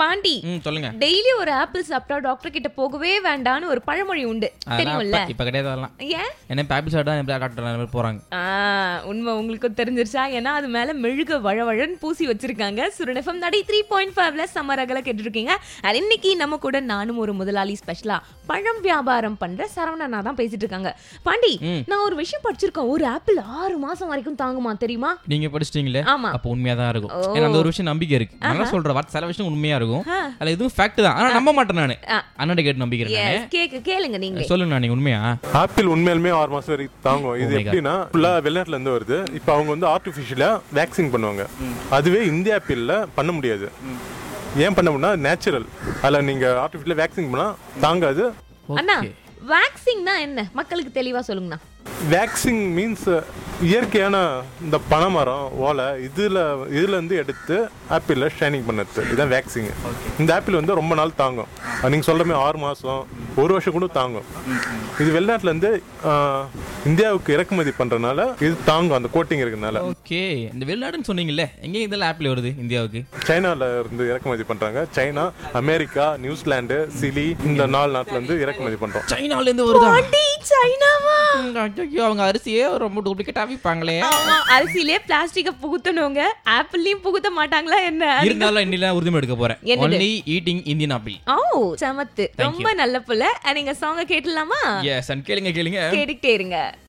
பாண்டி ம் சொல்லுங்க டெய்லி ஒரு ஆப்பிள் சாப்பிட்டா டாக்டர் கிட்ட போகவே வேண்டாம்னு ஒரு பழமொழி உண்டு அதெல்லாம் தெரியும்ல இப்ப- இப்ப கிடையாது அதெல்லாம் ஏன் என்ன பேபிள் சாப்பிட்டா எப்படி டாக்டர் நிறைய பேர் போறாங்க ஆ, உண்மை உங்களுக்கு தெரிஞ்சிருச்சா ஏன்னா அது மேல மெழுக வழவழன்னு பூசி வச்சிருக்காங்க சுரநெஃபம் நடி த்ரீ பாயிண்ட் ஃபைவ்ல சமரகல கேட்டிருக்கீங்க அது இன்னைக்கு நம்ம கூட நானும் ஒரு முதலாளி ஸ்பெஷலா பழம் வியாபாரம் பண்ற சரவணனா தான் பேசிட்டு இருக்காங்க பாண்டி நான் ஒரு விஷயம் படிச்சிருக்கேன் ஒரு ஆப்பிள் ஆறு மாசம் வரைக்கும் தாங்குமா தெரியுமா நீங்க படிச்சிட்டீங்களே ஆமா. அப்ப உண்மையா தான் இருக்கும் ஏன்னா அந்த ஒரு விஷயம் நம்பிக்கை இருக்கு நல்லா சொல்ற வார்த்தை சில விஷயம் உண்மையா இருக்கும் அதுல இதுவும் ஃபேக்ட் தான் ஆனா நம்ப மாட்டேன் நானு ஆ. அண்ணன் கேட்டு நம்பிக்கிறேன் Yes, கேக்கு கேளுங்க நீங்க நானு. சொல்லுங்க நீங்க உண்மையா ஆப்பிள் உண்மையாலுமே ஆறு மாசம் வரைக்கும் தாங்கும் இது Oh my God. எப்படின்னா ஃபுல்லா வெளிநாட்டுல இருந்து வருது இப்போ அவங்க வந்து ஆர்டிஃபிஷியலா வேக்சின் பண்ணுவாங்க அதுவே இந்திய ஆப்பிள்ல பண்ண முடியாது ஏன் பண்ண முடியும்னா நேச்சுரல் அதில் நீங்க ஆர்டிஃபிஷியலா வேக்சின் பண்ணா தாங்காது அண்ணா ஓகே வேக்சின்னா என்ன மக்களுக்கு தெளிவா சொல்லுங்கண்ணா வேக்சின் மீன்ஸ் இயற்கையான இந்த பனைமரம் ஓலை இதுல இதுல இருந்து எடுத்து ஆப்பிள்ல ஷைனிங் பண்ணது இதுதான் வேக்சின் இந்த ஆப்பிள் வந்து ரொம்ப நாள் தாங்கும் அது நீங்க சொல்ற மாதிரி ஆறு மாசம் ஒரு வருஷம் கூட தாங்கும் இது வெளிநாட்டுல இருந்து ஆஹ், இந்தியாவுக்கு இறக்குமதி பண்றதுனால இது தாங்கும் அந்த கோட்டிங் இருக்கறனால ஓகே இந்த வெளிநாடுன்னு சொன்னீங்கல்ல எங்க இதெல்லாம் ஆப்பிள் வருது இந்தியாவுக்கு சைனால இருந்து இறக்குமதி பண்றாங்க சைனா அமெரிக்கா நியூசிலாந்து சிலி இந்த நாலு நாட்டுல இருந்து இறக்குமதி பண்றோம் சைனால இருந்து வருதா பாண்டி சைனாவா ம், ஐயோ அவங்க அரிசியே ரொம்ப டூப்ளிகேட்டா விற்பாங்களே ஆமா அரிசியிலே பிளாஸ்டிக்க புகுத்தணுங்க ஆப்பிள்லயும் புகுத்த மாட்டாங்களா என்ன இருந்தாலும் இன்னில உறுதிமொழி எடுக்க போறேன் என்னது? ஒன்லி ஈட்டிங் இந்தியன் ஆப்பிள் ஓ சமத்து ரொம்ப நல்ல புள்ள நீங்க சாங்க கேட்டலாமா எஸ் அண்ட் கேளுங்க கேளுங்க கேட்டுக்கிட்டே இருங்க